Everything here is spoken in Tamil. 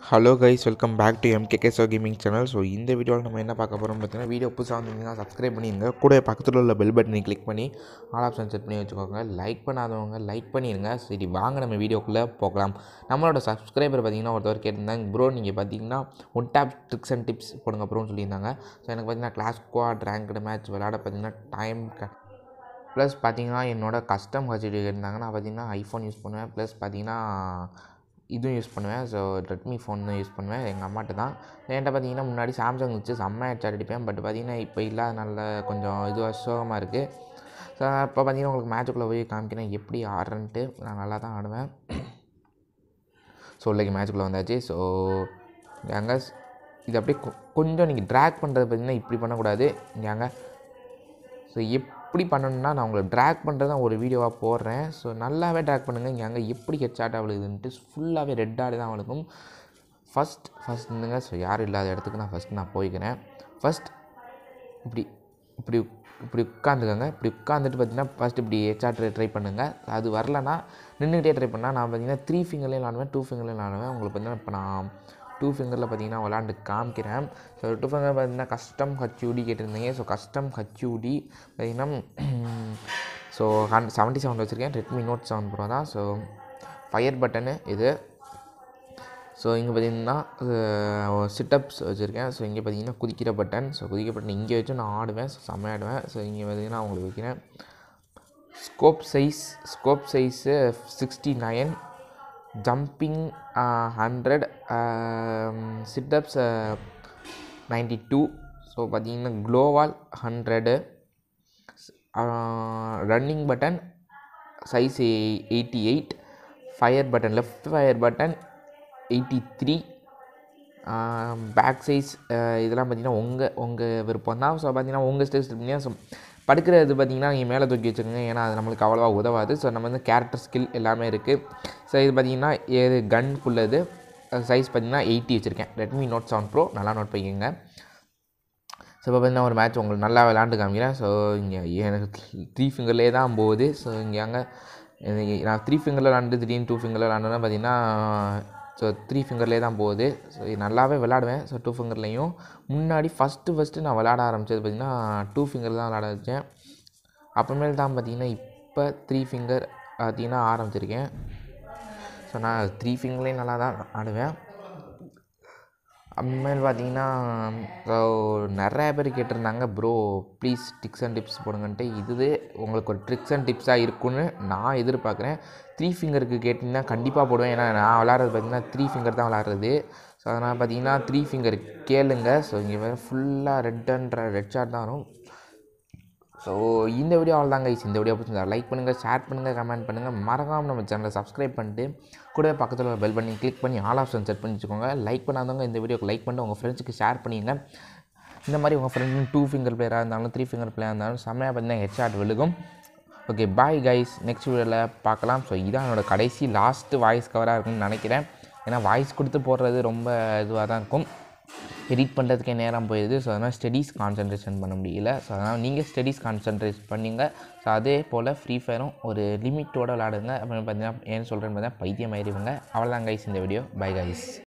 hello guys welcome back to எம்கேகேசோ கேமிங் சேனல் ஸோ இந்த வீடியோவில் நம்ம என்ன பார்க்க போகிறோம் பார்த்தீங்கன்னா வீடியோ புதுசாக வந்தீங்கன்னா சப்ஸ்கிரைப் பண்ணிடுங்க கூட பக்கத்தில் உள்ள பெல் பட்டனை கிளிக் பண்ணி ஆல் ஆப்ஷன் செட் பண்ணி வச்சுக்கோங்க லைக் பண்ணாதவங்க லைக் பண்ணிடுங்க சரி வாங்க நம்ம வீடியோக்குள்ளே போகலாம் நம்மளோட சப்ஸ்கிரைபர் பார்த்தீங்கன்னா ஒருத்தவர் கேட்டிருந்தாங்க ப்ரோ நீங்கள் பார்த்தீங்கன்னா one tap tricks and tips போடுங்க ப்ரோன்னு சொல்லியிருந்தாங்க ஸோ எனக்கு பார்த்தீங்கன்னா கிளாஸ் ஸ்குவாட் ரேங்க்டு மேட்ச் விளையாட பார்த்தீங்கன்னா டைம் ப்ளஸ் பார்த்தீங்கன்னா என்னோட கஸ்டம் ஹெச்டி இருந்தாங்க நான் பார்த்தீங்கன்னா ஐஃபோன் யூஸ் பண்ணுவேன் ப்ளஸ் பார்த்தீங்கன்னா இதுவும் யூஸ் பண்ணுவேன் ஸோ ரெட்மி ஃபோன் யூஸ் பண்ணுவேன் எங்கள் அம்மாட்ட தான் என்கிட்ட பார்த்தீங்கன்னா முன்னாடி சாம்சங் வச்சு செம்ம ஹெட்செட் அடிப்பேன் பட் பார்த்தீங்கன்னா இப்போ இல்லாதனால கொஞ்சம் இதுவாக சோகமாக இருக்குது ஸோ இப்போ பார்த்தீங்கன்னா உங்களுக்கு மேட்சுக்குள்ளே போய் காமிக்கிறேன் எப்படி ஆடுறேன்ட்டு நான் நல்லா தான் ஆடுவேன் ஸோ உள்ளே மேட்சுக்குள்ளே வந்தாச்சு ஸோ அங்கே இது அப்படியே கொ- கொஞ்சம் நீங்கள் ட்ராக் பண்ணுறது பார்த்தீங்கன்னா இப்படி பண்ணக்கூடாது இங்கே அங்கே ஸோ எப்படி பண்ணணும்னா நான் உங்களை ட்ராக் பண்ணுறது தான் ஒரு வீடியோவாக போடுறேன் ஸோ நல்லாவே ட்ராக் பண்ணுங்கள் இங்கே அங்கே எப்படி ஹெட்ஷாட் அவளுக்குன்ட்டு ஃபுல்லாகவே ரெட் ஆடு தான் அவளுக்கும் ஃபஸ்ட் ஃபஸ்ட் இருந்துங்க ஸோ யாரும் இல்லாத இடத்துக்கு நான் ஃபஸ்ட் நான் போய்க்கிறேன் ஃபஸ்ட் இப்படி இப்படி இப்படி உட்காந்துக்கோங்க இப்படி உட்காந்துட்டு பார்த்தீங்கன்னா ஃபஸ்ட் இப்படி ஹெட்ஷாட் ட்ரை பண்ணுங்கள் அது வரலன்னா நின்றுக்கிட்டே ட்ரை பண்ணால் நான் பார்த்தீங்கன்னா த்ரீ ஃபிங்கர்லேயும் விளாடுவேன் டூ ஃபிங்கர்லேயும் விளாடுவேன் உங்களுக்கு பார்த்தீங்கன்னா இப்போ நான் டூ ஃபிங்கரில் பார்த்தீங்கன்னா விளாண்டு காமிக்கிறேன் ஸோ டூ ஃபிங்கர் பார்த்தீங்கன்னா கஸ்டம் ஹச்யூடி கேட்டிருந்தீங்க ஸோ கஸ்டம் ஹச்யூடி பார்த்தீங்கன்னா ஸோ ஹன் செவன்ட்டி செவன் வச்சுருக்கேன் ரெட்மி நோட் செவன் ப்ரோ தான் ஸோ ஃபயர் பட்டனு இது ஸோ இங்கே பார்த்தீங்கன்னா சிட்டப்ஸ் வச்சுருக்கேன் ஸோ இங்கே பார்த்தீங்கன்னா குதிக்கிற பட்டன் ஸோ குதிக்கிற பட்டன் இங்கே வச்சு நான் ஆடுவேன் ஸோ செம்மையாடுவேன் ஸோ இங்கே பார்த்தீங்கன்னா உங்களுக்கு வைக்கிறேன் scope size scope size sixty nine jumping hundred setups ninety two so பார்த்தீங்கன்னா க்ளோவால் hundred running button size eighty eight fire button left fire button eighty three back size இதெல்லாம் பார்த்தீங்கன்னா உங்கள் உங்கள் விருப்பம் தான் ஸோ பார்த்தீங்கன்னா உங்கள் ஸ்டேஜ் ஸோ படுக்கிறது பார்த்தீங்கன்னா நீங்கள் மேலே தூக்கி வச்சுக்கோங்க ஏன்னா அது நம்மளுக்கு அவ்வளோவா உதவாது ஸோ நம்ம வந்து கேரக்டர் ஸ்கில் எல்லாமே இருக்குது ஸோ இது பார்த்தீங்கன்னா இது கன்குள்ளது சைஸ் பார்த்தீங்கன்னா எயிட்டி வச்சுருக்கேன் ரெட்மி நோட் செவன் ப்ரோ நல்லா நோட் பண்ணிக்கோங்க ஸோ இப்போ பார்த்தீங்கன்னா ஒரு மேட்ச் உங்களுக்கு நல்லா விளாண்டு காமிக்கிறேன் ஸோ இங்கே எனக்கு த்ரீ ஃபிங்கர்லேயே தான் போகுது ஸோ இங்கே அங்கே இது நான் த்ரீ ஃபிங்கரில் விளாண்டு திடீர்னு டூ ஃபிங்கரில் விளாண்டோன்னா பார்த்தீங்கன்னா ஸோ த்ரீ ஃபிங்கர்லேயே தான் போகுது ஸோ இது நல்லாவே விளாடுவேன் ஸோ டூ ஃபிங்கர்லேயும் முன்னாடி ஃபஸ்ட்டு ஃபஸ்ட்டு நான் விளாட ஆரம்பித்தது பார்த்தீங்கன்னா டூ ஃபிங்கர் தான் விளாட வச்சேன் அப்புறமேல் தான் பார்த்தீங்கன்னா இப்போ த்ரீ ஃபிங்கர் பார்த்தீங்கன்னா ஆரம்பிச்சிருக்கேன் ஸோ நான் த்ரீ ஃபிங்கர்லேயும் நல்லா தான் ஆடுவேன் அப்புறமேல் பார்த்தீங்கன்னா ஸோ நிறைய பேர் கேட்டிருந்தாங்க bro please tricks and tips போடுங்கன்ட்டு இதுவே உங்களுக்கு ஒரு ட்ரிக்ஸ் அண்ட் டிப்ஸாக இருக்குன்னு நான் எதிர்பார்க்குறேன் த்ரீ ஃபிங்கருக்கு கேட்டிங்கன்னா கண்டிப்பாக போடுவேன் ஏன்னா நான் விளாட்றது பார்த்தீங்கன்னா த்ரீ ஃபிங்கர் தான் விளாட்றது ஸோ அதனால் பார்த்தீங்கன்னா த்ரீ ஃபிங்கர் கேளுங்க ஸோ இங்கே வேறு ஃபுல்லாக ரெட்டுன்ற ரெட் ஷாட் தான் வரும் ஸோ இந்த வீடியோ அவ்வளோ தாங்க இந்த வீடியோ பிடிச்சிருந்தா லைக் பண்ணுங்கள் ஷேர் பண்ணுங்கள் கமெண்ட் பண்ணுங்கள் மறக்காமல் நம்ம சேனலை சப்ஸ்கிரைப் பண்ணிட்டு கூடவே பக்கத்தில் ஒரு பெல் பண்ணி கிளிக் பண்ணி ஆல் ஆப்ஷன் செட் பண்ணி வச்சுக்கோங்க லைக் பண்ணாதவங்க இந்த வீடியோக்கு லைக் பண்ணிட்டு உங்கள் ஃப்ரெண்ட்ஸுக்கு ஷேர் பண்ணிடுங்க இந்த மாதிரி உங்கள் ஃப்ரெண்டு டூ ஃபிங்கர் பிளேயராக இருந்தாலும் த்ரீ ஃபிங்கர் பிளேயராக இருந்தாலும் செம்மையாக பார்த்தீங்கன்னா ஹெட்ஷாட் விழுகும் ஓகே பாய் கைஸ் நெக்ஸ்ட் வீடியோவில் பார்க்கலாம் ஸோ இதான் என்னோட கடைசி லாஸ்ட்டு வாய்ஸ் கவராக இருக்கும்னு நினைக்கிறேன் ஏன்னா வாய்ஸ் கொடுத்து போடுறது ரொம்ப இதுவாக தான் இருக்கும் எடிட் பண்ணுறதுக்கே நேரம் போயிடுது ஸோ அதனால் ஸ்டடீஸ் கான்சன்ட்ரேஷன் பண்ண முடியல ஸோ அதனால் நீங்கள் ஸ்டடீஸ் கான்சன்ட்ரேட் பண்ணிங்க ஸோ அதே போல் ஃப்ரீ ஃபயரும் ஒரு லிமிட்டோட விளாடுங்க அப்புறம் பார்த்தீங்கன்னா ஏன்னு சொல்கிறேன்னு பார்த்தீங்கன்னா பைத்தியம் ஆயிடுவாங்க அவ்வளோதான் கைஸ் இந்த வீடியோ பை கைஸ்